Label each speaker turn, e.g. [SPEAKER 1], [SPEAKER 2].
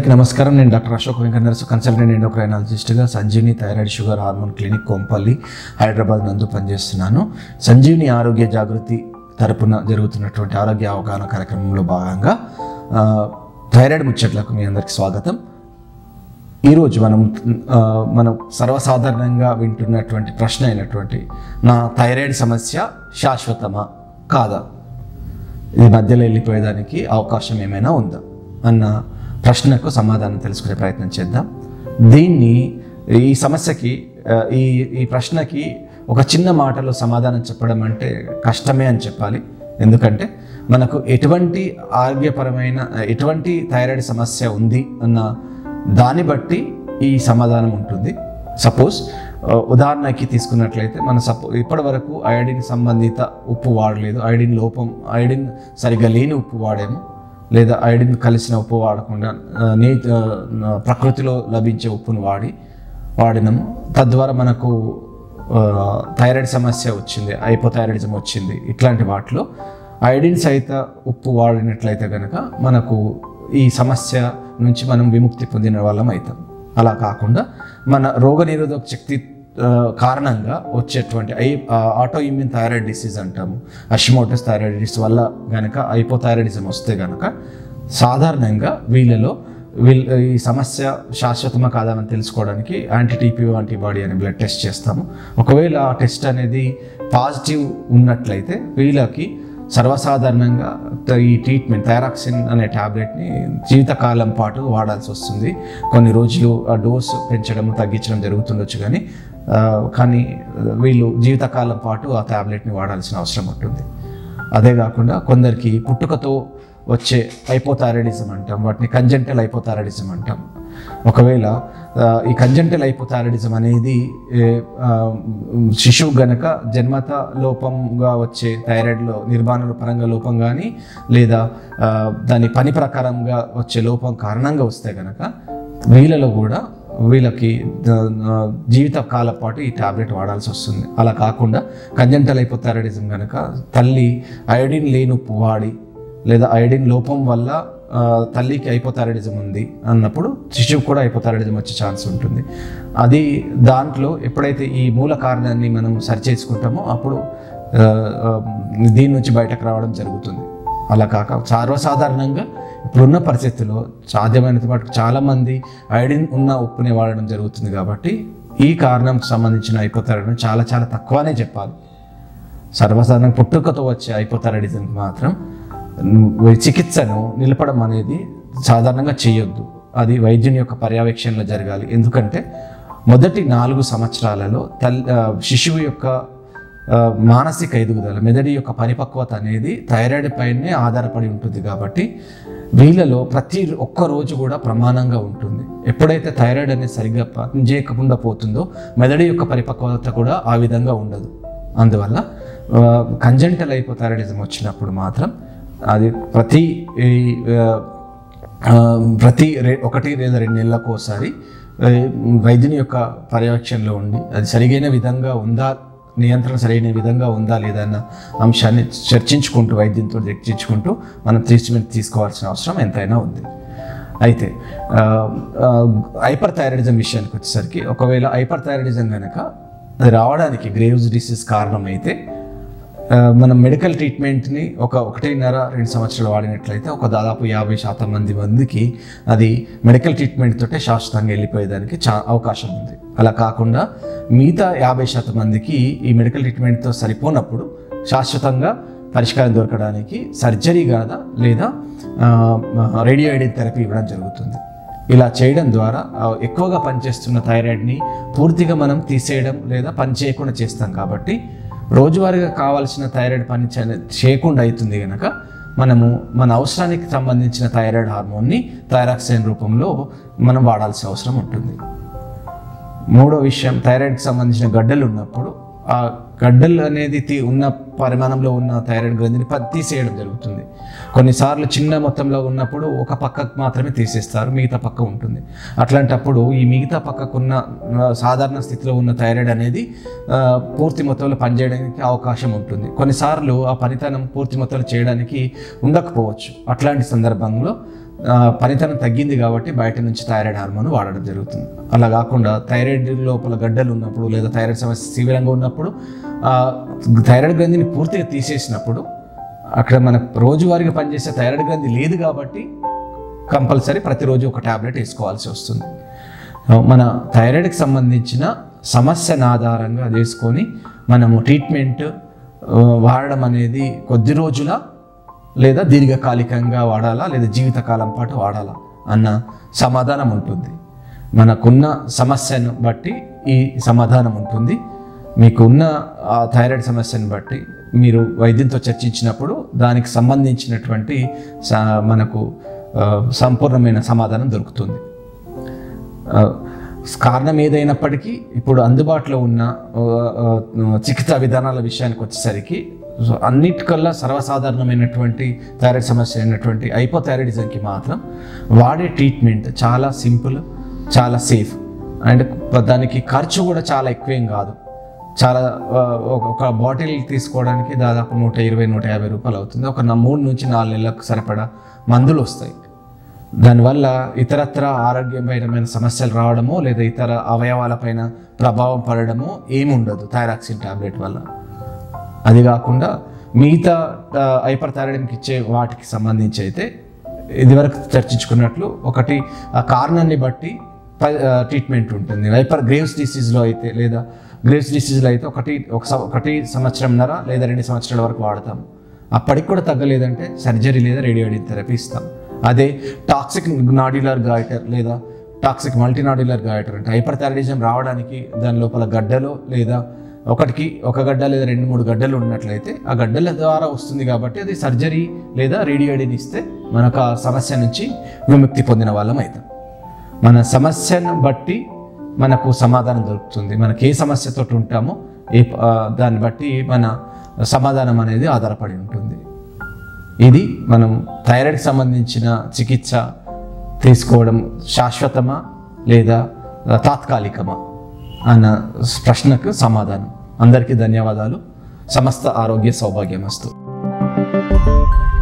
[SPEAKER 1] అందరికీ నమస్కారం నేను డాక్టర్ అశోక్ వెంకటనరసు కన్సల్టెంట్ ఎండోక్రైనాలజిస్ట్గా Sanjeevini thyroid sugar hormone clinic Kompally Hyderabad నందు పనిచేస్తున్నాను సంజీవిని ఆరోగ్య జాగృతి తరపున జరుగుతున్నటువంటి ఆరోగ్య అవగాహన కార్యక్రమంలో భాగంగా ఆ, థైరాయిడ్ ముచ్చట్లకు మీ అందరికీ స్వాగతం ఈరోజు మనం ఆ, మనం సర్వసాధారణంగా వింటున్నటువంటి ప్రశ్న అయినటువంటి నా థైరాయిడ్ సమస్య శాశ్వతమా కాదా ఇది మధ్యలో వెళ్ళిపోయేదానికి అవకాశం ఏమైనా ఉందా అన్న ప్రశ్నకు సమాధానం తెలుసుకునే ప్రయత్నం చేద్దాం దీన్ని ఈ సమస్యకి ఆ, ఈ ఈ ప్రశ్నకి ఒక చిన్న మాటలో సమాధానం చెప్పడం అంటే కష్టమే అని చెప్పాలి ఎందుకంటే మనకు ఎటువంటి ఆరోగ్యపరమైన ఎటువంటి థైరాయిడ్ సమస్య ఉంది అన్న దాన్ని బట్టి ఈ సమాధానం ఉంటుంది సపోజ్ ఉదాహరణకి తీసుకున్నట్లయితే మన సపో ఇప్పటి వరకు అయోడిన్ సంబంధిత ఉప్పు వాడలేదు అయోడిన్ లోపం అయోడిన్ సరిగ్గా లేని ఉప్పు వాడాము లేదా అయోడిన్ కలిసిన ఉప్పు వాడకుండా ఆ, నే ఆ, ప్రకృతిలో లభించే ఉప్పును వాడి వాడినాము తద్వారా మనకు ఆ, థైరాయిడ్ సమస్య వచ్చింది హైపోథైరాయిడిజం వచ్చింది ఇట్లాంటి వాటిలో అయోడిన్ సహిత ఉప్పు వాడినట్లయితే కనుక మనకు ఈ సమస్య నుంచి మనం విముక్తి పొందిన వాళ్ళం అవుతాం అలా కాకుండా మన రోగనిరోధక శక్తి ఆ, కారణంగా వచ్చేటువంటి ఐ ఆటో ఇమ్యూన్ థైరాయిడ్ డిసీజ్ అంటాము అషిమోటస్ థైరాయిడిస్ వల్ల గనక హైపోథైరాయిడిజం వస్తే గనక సాధారణంగా వీళ్ళలో వీళ్ళ ఈ సమస్య శాశ్వతమా కాదని తెలుసుకోవడానికి యాంటీ టీపీ యాంటీబాడీ అనే బ్లడ్ టెస్ట్ చేస్తాము ఒకవేళ ఆ టెస్ట్ అనేది పాజిటివ్ ఉన్నట్లయితే వీళ్ళకి సర్వసాధారణంగా త- ఈ ట్రీట్మెంట్ థైరాక్సిన్ అనే ట్యాబ్లెట్ని జీవితకాలం పాటు వాడాల్సి వస్తుంది కొన్ని రోజులు ఆ డోస్ పెంచడం తగ్గించడం జరుగుతుండొచ్చు కానీ ఆ, కానీ వీళ్ళు జీవితకాలం పాటు ఆ ట్యాబ్లెట్ని వాడాల్సిన అవసరం ఉంటుంది అదే కాకుండా కొందరికి పుట్టుకతో వచ్చే హైపోథైరాయిడిజం అంటాం వాటిని కంజెంటల్ హైపోథైరాయిడిజం అంటాం ఒకవేళ ఆ, ఈ కంజెంటల్ హైపోథైరాయిడిజం అనేది ఏ, ఆ, శిశువు గనక జన్మత లోపంగా వచ్చే థైరాయిడ్లో నిర్మాణ పరంగా లోపం కానీ లేదా ఆ, దాని పని ప్రకారంగా వచ్చే లోపం కారణంగా వస్తే గనక వీళ్ళలో కూడా వీళ్ళకి ద- ఆ, జీవిత కాలం పాటు ఈ టాబ్లెట్ వాడాల్సి వస్తుంది అలా కాకుండా కంజంటల్ హైపోథైరాయిడిజం కనుక తల్లి అయోడిన్ లేని ఉప్పు వాడి లేదా అయోడిన్ లోపం వల్ల ఆ, తల్లికి హైపోథైరాయిడిజం ఉంది అన్నప్పుడు శిశువు కూడా హైపోథైరాయిడిజం వచ్చే ఛాన్స్ ఉంటుంది అది దాంట్లో ఎప్పుడైతే ఈ మూల కారణాన్ని మనం సరి చేసుకుంటామో అప్పుడు ఆ, ఆ, దీని నుంచి బయటకు రావడం జరుగుతుంది అలా కాక సర్వసాధారణంగా ఇప్పుడున్న పరిస్థితుల్లో సాధ్యమైనంత మటుకు చాలామంది ఐడిన్ ఉన్న ఉప్పుని వాడడం జరుగుతుంది కాబట్టి ఈ కారణంకి సంబంధించిన హైపోథైరాయిడ్ చాలా చాలా తక్కువనే చెప్పాలి సర్వసాధారణ పుట్టుకతో వచ్చే హైపోథైరాయిడిజంకి మాత్రం ఉమ్, చికిత్సను నిలపడం అనేది సాధారణంగా చేయొద్దు అది వైద్యుని యొక్క పర్యవేక్షణలో జరగాలి ఎందుకంటే మొదటి నాలుగు సంవత్సరాలలో తల్లి ఆ, శిశువు యొక్క ఆ, మానసిక ఎదుగుదల మెదడి యొక్క పరిపక్వత అనేది థైరాయిడ్ పైనే ఆధారపడి ఉంటుంది కాబట్టి వీళ్ళలో ప్రతి ఒక్క రోజు కూడా ప్రమాణంగా ఉంటుంది ఎప్పుడైతే థైరాయిడ్ అనేది సరిగ్గా పనిచేయకుండా పోతుందో మెదడి యొక్క పరిపక్వత కూడా ఆ విధంగా ఉండదు అందువల్ల కంజంటల్ హైపోథైరాయిడిజం వచ్చినప్పుడు మాత్రం అది ప్రతి ఈ, ఆ, ఆ, ప్రతి రె- ఒకటి లేదా రెండు నెలలకు ఒకసారి ఆ, వైద్యుని యొక్క పర్యవేక్షణలో ఉండి అది సరిగైన విధంగా ఉందా నియంత్రణ సరైన విధంగా ఉందా లేదా అన్న అంశాన్ని చర్చించుకుంటూ వైద్యంతో చర్చించుకుంటూ మనం ట్రీట్మెంట్ తీసుకోవాల్సిన అవసరం ఎంతైనా ఉంది అయితే హైపర్ థైరాయిడిజం విషయానికి వచ్చేసరికి ఒకవేళ హైపర్ థైరాయిడిజం కనుక అది రావడానికి గ్రేవ్స్ డిసీజ్ కారణమైతే ఆ, మనం మెడికల్ ట్రీట్మెంట్ని ఒక ఒకటిన్నర రెండు సంవత్సరాలు వాడినట్లయితే ఒక దాదాపు యాభై శాతం మంది మందికి అది మెడికల్ ట్రీట్మెంట్ తోటే శాశ్వతంగా వెళ్ళిపోయేదానికి చా అవకాశం ఉంది అలా కాకుండా మిగతా యాభై శాతం మందికి ఈ మెడికల్ ట్రీట్మెంట్తో సరిపోనప్పుడు శాశ్వతంగా పరిష్కారం దొరకడానికి సర్జరీ కాదా లేదా రేడియో ఐడిన్ థెరపీ ఇవ్వడం జరుగుతుంది ఇలా చేయడం ద్వారా ఆ, ఎక్కువగా పనిచేస్తున్న థైరాయిడ్ని పూర్తిగా మనం తీసేయడం లేదా పని చేయకుండా చేస్తాం కాబట్టి రోజువారీగా కావాల్సిన థైరాయిడ్ పని చే- చేయకుండా అవుతుంది కనుక మనము మన అవసరానికి సంబంధించిన థైరాయిడ్ హార్మోన్ని థైరాక్సైన్ రూపంలో మనం వాడాల్సిన అవసరం ఉంటుంది మూడో విషయం థైరాయిడ్కి సంబంధించిన గడ్డలు ఉన్నప్పుడు ఆ గడ్డలు అనేది తీ ఉన్న పరిమాణంలో ఉన్న థైరాయిడ్ గ్రంథిని ప- తీసేయడం జరుగుతుంది కొన్నిసార్లు చిన్న మొత్తంలో ఉన్నప్పుడు ఒక పక్కకు మాత్రమే తీసేస్తారు మిగతా పక్క ఉంటుంది అట్లాంటప్పుడు ఈ మిగతా పక్కకున్న ఆ, సాధారణ స్థితిలో ఉన్న థైరాయిడ్ అనేది ఆ, పూర్తి మొత్తంలో పనిచేయడానికి అవకాశం ఉంటుంది కొన్నిసార్లు ఆ పనితనం పూర్తి మొత్తంలో చేయడానికి ఉండకపోవచ్చు అట్లాంటి సందర్భంలో ఆ, పనితనం తగ్గింది కాబట్టి బయట నుంచి థైరాయిడ్ హార్మోన్ వాడడం జరుగుతుంది అలా కాకుండా థైరాయిడ్ లోపల గడ్డలు ఉన్నప్పుడు లేదా థైరాయిడ్ సమస్య తీవ్రంగా ఉన్నప్పుడు ఆ, థైరాయిడ్ గ్రంథిని పూర్తిగా తీసేసినప్పుడు అక్కడ మన రోజువారీగా పనిచేసే థైరాయిడ్ గ్రంథి లేదు కాబట్టి కంపల్సరీ ప్రతిరోజు ఒక ట్యాబ్లెట్ వేసుకోవాల్సి వస్తుంది మన థైరాయిడ్కి సంబంధించిన సమస్యను ఆధారంగా చేసుకొని మనము ట్రీట్మెంట్ ఆ, వాడడం అనేది కొద్ది రోజుల లేదా దీర్ఘకాలికంగా వాడాలా లేదా జీవితకాలం పాటు వాడాలా అన్న సమాధానం ఉంటుంది మనకున్న సమస్యను బట్టి ఈ సమాధానం ఉంటుంది మీకున్న ఆ థైరాయిడ్ సమస్యను బట్టి మీరు వైద్యంతో చర్చించినప్పుడు దానికి సంబంధించినటువంటి స- మనకు ఆ, సంపూర్ణమైన సమాధానం దొరుకుతుంది ఆ, కారణం ఏదైనప్పటికీ ఇప్పుడు అందుబాటులో ఉన్న ఆ, ఆ, చికిత్సా విధానాల విషయానికి వచ్చేసరికి సో అన్నిటికల్లా సర్వసాధారణమైనటువంటి థైరాయిడ్ సమస్య అయినటువంటి హైపోథైరాయిడిజంకి మాత్రం వాడే ట్రీట్మెంట్ చాలా సింపుల్ చాలా సేఫ్ అండ్ దానికి ఖర్చు కూడా చాలా ఎక్కువేం కాదు చాలా ఆ, ఒక- ఒక బాటిల్ తీసుకోవడానికి దాదాపు నూట ఇరవై నూట యాభై రూపాయలు అవుతుంది ఒక నా- మూడు నుంచి నాలుగు నెలలకు సరిపడా మందులు వస్తాయి దానివల్ల ఇతరత్ర ఆరోగ్యపరమైన సమస్యలు రావడమో లేదా ఇతర అవయవాలపైన ప్రభావం పడడమో ఏముండదు థైరాక్సిన్ టాబ్లెట్ వల్ల అది కాకుండా మిగతా హైపర్ థైరాయిడ్కి ఇచ్చే వాటికి సంబంధించి అయితే ఇదివరకు చర్చించుకున్నట్లు ఒకటి ఆ కారణాన్ని బట్టి ప- ఆ, ట్రీట్మెంట్ ఉంటుంది హైపర్ గ్రేవ్స్ డిసీజ్లో అయితే లేదా గ్రేవ్స్ డిసీజ్లో అయితే ఒకటి ఒక సం- ఒకటి సంవత్సరంన్నర లేదా రెండు సంవత్సరాల వరకు వాడతాం అప్పటికి కూడా తగ్గలేదంటే సర్జరీ లేదా రేడియోడిన్ థెరపీ ఇస్తాం అదే టాక్సిక్ నాడ్యులర్ గాయటర్ లేదా టాక్సిక్ మల్టీనాడ్యులర్ గాయటర్ అంటే హైపర్ థైరాయిడిజం రావడానికి దాని లోపల గడ్డలో లేదా ఒకటికి ఒక గడ్డ లేదా రెండు మూడు గడ్డలు ఉన్నట్లయితే ఆ గడ్డల ద్వారా వస్తుంది కాబట్టి అది సర్జరీ లేదా రేడియోడిన్ ఇస్తే మనకు ఆ సమస్య నుంచి విముక్తి పొందిన వాళ్ళం అవుతాం మన సమస్యను బట్టి మనకు సమాధానం దొరుకుతుంది మనకి ఏ సమస్యతో ఉంటామో ఏ ఆ, దాన్ని బట్టి మన సమాధానం అనేది ఆధారపడి ఉంటుంది ఇది మనం థైరాయిడ్కి సంబంధించిన చికిత్స తీసుకోవడం శాశ్వతమా లేదా తాత్కాలికమా అన్న ప్రశ్నకు సమాధానం అందరికీ ధన్యవాదాలు సమస్త ఆరోగ్య సౌభాగ్యమస్తు